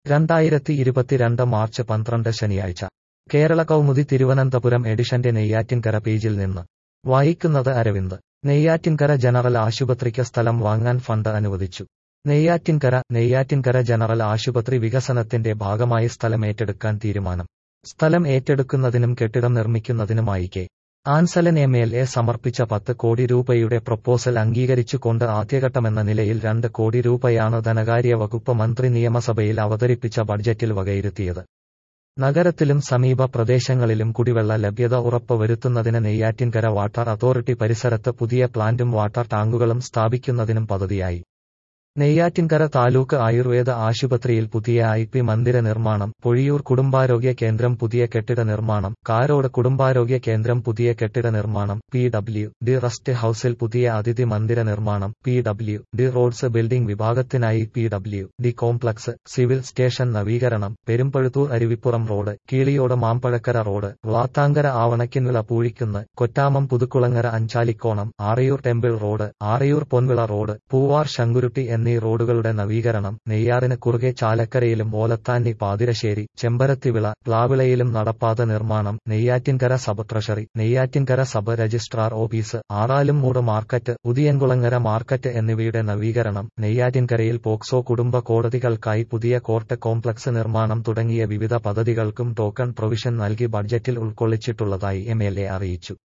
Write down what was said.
രണ്ടായിരത്തി ഇരുപത്തിരണ്ട് മാർച്ച് പന്ത്രണ്ട് ശനിയാഴ്ച കേരള കൗമുദി തിരുവനന്തപുരം എഡിഷന്റെ നെയ്യാറ്റിൻകര പേജിൽ നിന്ന് വായിക്കുന്നത് അരവിന്ദ് നെയ്യാറ്റിൻകര ജനറൽ ആശുപത്രിക്ക് സ്ഥലം വാങ്ങാൻ ഫണ്ട് അനുവദിച്ചു നെയ്യാറ്റിൻകര നെയ്യാറ്റിൻകര ജനറൽ ആശുപത്രി വികസനത്തിന്റെ ഭാഗമായി സ്ഥലം ഏറ്റെടുക്കാൻ തീരുമാനം സ്ഥലം ഏറ്റെടുക്കുന്നതിനും കെട്ടിടം നിർമ്മിക്കുന്നതിനുമായി K Ansalan M L A സമർപ്പിച്ച പത്ത് കോടി രൂപയുടെ പ്രപ്പോസൽ അംഗീകരിച്ചുകൊണ്ട് ആദ്യഘട്ടമെന്ന നിലയിൽ രണ്ട് കോടി രൂപയാണ് ധനകാര്യ വകുപ്പ് മന്ത്രി നിയമസഭയിൽ അവതരിപ്പിച്ച ബഡ്ജറ്റിൽ വകയിരുത്തിയത് നഗരത്തിലും സമീപ പ്രദേശങ്ങളിലും കുടിവെള്ള ലഭ്യത ഉറപ്പ് വരുത്തുന്നതിന് നെയ്യാറ്റിൻകര വാട്ടർ അതോറിറ്റി പരിസരത്ത് പുതിയ പ്ലാന്റും വാട്ടർ ടാങ്കുകളും സ്ഥാപിക്കുന്നതിനും പദ്ധതിയായി നെയ്യാറ്റിൻകര താലൂക്ക് ആയുർവേദ ആശുപത്രിയിൽ പുതിയ ഐ പി മന്ദിര നിർമ്മാണം പൊഴിയൂർ കുടുംബാരോഗ്യ കേന്ദ്രം പുതിയ കെട്ടിട നിർമ്മാണം കാരോട് കുടുംബാരോഗ്യ കേന്ദ്രം പുതിയ കെട്ടിട നിർമ്മാണം പി ഡബ്ല്യു ഡി റസ്റ്റ് ഹൌസിൽ പുതിയ അതിഥി മന്ദിര നിർമ്മാണം P W D roads building വിഭാഗത്തിനായി P W D complex civil station നവീകരണം Perumpazhuthoor Aruvippuram road Keeliyode Mampazhakkara road Vlathankara Avanakkinvila Poozhikunnu Kottamam Puthukulangara Anchalikonam Arayoor temple road Arayoor Ponvila road Poovar Sankuratty എന്നീ റോഡുകളുടെ നവീകരണം നെയ്യാറിന് കുറുകെ ചാലക്കരയിലും ഓലത്താന്നി പാതിരശ്ശേരി ചെമ്പരത്തിവിള പ്ലാവിളയിലും നടപ്പാത നിർമ്മാണം Neyyattinkara sub treasury Neyyattinkara sub registrar office Aralummoodu market Udiyankulangara market എന്നിവയുടെ നവീകരണം നെയ്യാറ്റിൻകരയിൽ പോക്സോ കുടുംബ കോടതികൾക്കായി പുതിയ കോർട്ട് കോംപ്ലക്സ് നിർമ്മാണം തുടങ്ങിയ വിവിധ പദ്ധതികൾക്കും ടോക്കൺ പ്രൊവിഷൻ നൽകി ബഡ്ജറ്റിൽ ഉൾക്കൊള്ളിച്ചിട്ടുള്ളതായി എം അറിയിച്ചു